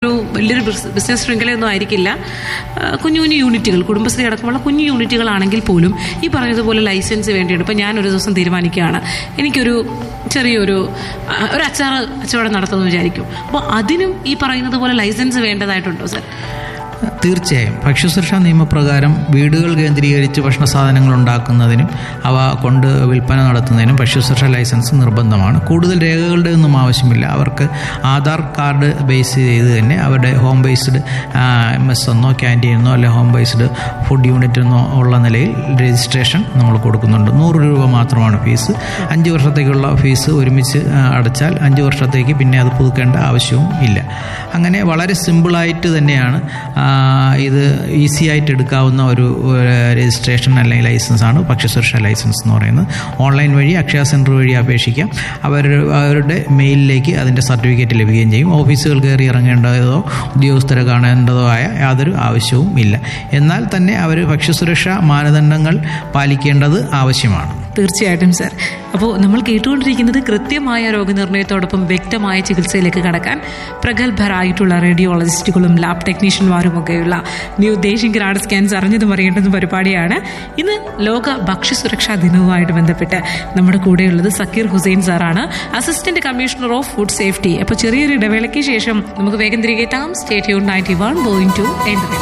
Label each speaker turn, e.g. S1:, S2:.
S1: ഒരു വലിയൊരു ബിസിനസ് ശൃംഖലയൊന്നും ആയിരിക്കില്ല ആ, കുഞ്ഞു കുഞ്ഞു യൂണിറ്റുകൾ കുടുംബശ്രീ അടക്കമുള്ള കുഞ്ഞു യൂണിറ്റുകളാണെങ്കിൽ പോലും ഈ പറഞ്ഞതുപോലെ ലൈസൻസ് വേണ്ടിയിട്ട് ഇപ്പം ഞാൻ ഒരു ദിവസം തീരുമാനിക്കുകയാണ് എനിക്കൊരു ചെറിയൊരു ആ, ഒരു അച്ചാർ കച്ചവടം നടത്തുമെന്ന് വിചാരിക്കും അപ്പോൾ അതിനും ഈ പറയുന്നത് പോലെ ലൈസൻസ് വേണ്ടതായിട്ടുണ്ടോ സാർ
S2: തീർച്ചയായും ഭക്ഷ്യസുരക്ഷാ നിയമപ്രകാരം വീടുകൾ കേന്ദ്രീകരിച്ച് ഭക്ഷണ സാധനങ്ങൾ ഉണ്ടാക്കുന്നതിനും അവ കൊണ്ട് വിൽപ്പന നടത്തുന്നതിനും ഭക്ഷ്യസുരക്ഷാ ലൈസൻസ് നിർബന്ധമാണ് കൂടുതൽ രേഖകളുടെ ഒന്നും ആവശ്യമില്ല അവർക്ക് ആധാർ കാർഡ് ബേസ് ചെയ്ത് തന്നെ അവരുടെ ഹോം ബേസ്ഡ് എം എസ് എന്നോ ക്യാൻറ്റീനെന്നോ അല്ലെ ഹോം ബേസ്ഡ് ഫുഡ് യൂണിറ്റ് എന്നോ ഉള്ള നിലയിൽ രജിസ്ട്രേഷൻ നമ്മൾ കൊടുക്കുന്നുണ്ട് നൂറ് രൂപ മാത്രമാണ് ഫീസ് അഞ്ച് വർഷത്തേക്കുള്ള ഫീസ് ഒരുമിച്ച് ആ, അടച്ചാൽ അഞ്ച് വർഷത്തേക്ക് പിന്നെ അത് പുതുക്കേണ്ട ആവശ്യവും ഇല്ല അങ്ങനെ വളരെ സിമ്പിളായിട്ട് തന്നെയാണ് ആ, ഇത് ഈസി ആയിട്ട് എടുക്കാവുന്ന ഒരു ഏഹ്, രജിസ്ട്രേഷൻ അല്ലെങ്കിൽ ലൈസൻസ് ആണ് ഭക്ഷ്യസുരക്ഷാ ലൈസൻസ് എന്ന് പറയുന്നത് ഓൺലൈൻ വഴി അക്ഷയ സെൻറ്റർ വഴി അപേക്ഷിക്കാം അവർ അവരുടെ മെയിലിലേക്ക് അതിൻ്റെ സർട്ടിഫിക്കറ്റ് ലഭിക്കുകയും ചെയ്യും ഓഫീസുകൾ കയറി ഇറങ്ങേണ്ടതോ ഉദ്യോഗസ്ഥരെ കാണേണ്ടതോ ആയ യാതൊരു ആവശ്യവും ഇല്ല എന്നാൽ തന്നെ അവർ ഭക്ഷ്യസുരക്ഷാ മാനദണ്ഡങ്ങൾ പാലിക്കേണ്ടത് ആവശ്യമാണ്
S1: തീർച്ചയായിട്ടും സാർ അപ്പോൾ നമ്മൾ കേട്ടുകൊണ്ടിരിക്കുന്നത് കൃത്യമായ രോഗനിർണയത്തോടൊപ്പം വ്യക്തമായ ചികിത്സയിലേക്ക് കടക്കാൻ പ്രഗത്ഭരായിട്ടുള്ള റേഡിയോളജിസ്റ്റുകളും ലാബ് ടെക്നീഷ്യന്മാരും ഒക്കെയുള്ള ന്യൂ ദേശിംഗ് ഗ്രാഡ് സ്കാൻസ് അറിഞ്ഞതും അറിയേണ്ടതും പരിപാടിയാണ് ഇന്ന് ലോക ഭക്ഷ്യസുരക്ഷാ ദിനവുമായിട്ട് ബന്ധപ്പെട്ട് നമ്മുടെ കൂടെയുള്ളത് സക്കീർ ഹുസൈൻ സാറാണ് assistant commissioner of food safety അപ്പോൾ ചെറിയൊരു ഇടവേളയ്ക്ക് ശേഷം നമുക്ക് വേഗം തിരികെ എത്താം സ്റ്റേറ്റ് യൂൺ നയൻറ്റി വൺ പോയിന്റ് ടു